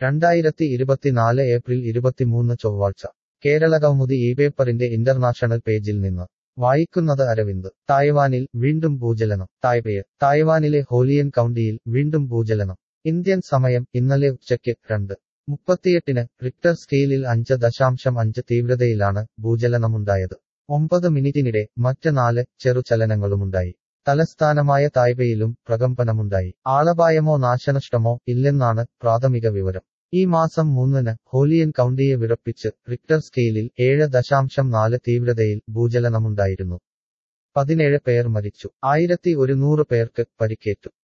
രണ്ടായിരത്തി ഇരുപത്തിനാല് ഏപ്രിൽ ഇരുപത്തിമൂന്ന് ചൊവ്വാഴ്ച കേരള കൗമുദി ഈ പേപ്പറിന്റെ ഇന്റർനാഷണൽ പേജിൽ നിന്ന് വായിക്കുന്നത് അരവിന്ദ് തായ്വാനിൽ വീണ്ടും ഭൂചലനം തായ്പേയ് തായ്വാനിലെ ഹോലിയൻ കൗണ്ടിയിൽ വീണ്ടും ഭൂചലനം ഇന്ത്യൻ സമയം ഇന്നലെ ഉച്ചയ്ക്ക് രണ്ട് മുപ്പത്തിയെട്ടിന് റിക്ടർ സ്കെയിലിൽ അഞ്ച് ദശാംശം അഞ്ച് തീവ്രതയിലാണ് ഭൂചലനമുണ്ടായത് ഒമ്പത് മിനിറ്റിനിടെ മറ്റ് നാല് ചെറുചലനങ്ങളുമുണ്ടായി തലസ്ഥാനമായ തായ്പേയിലും പ്രകമ്പനമുണ്ടായി ആളപായമോ നാശനഷ്ടമോ ഇല്ലെന്നാണ് പ്രാഥമിക വിവരം ഈ മാസം മൂന്നിന് ഹോലിയൻ കൗണ്ടിയെ വിറപ്പിച്ച് റിക്ടർ സ്കെയിലിൽ ഏഴ് ദശാംശം നാല് തീവ്രതയിൽ ഭൂചലനമുണ്ടായിരുന്നു പതിനേഴ് പേർ മരിച്ചു ആയിരത്തി ഒരുന്നൂറ് പേർക്ക് പരിക്കേറ്റു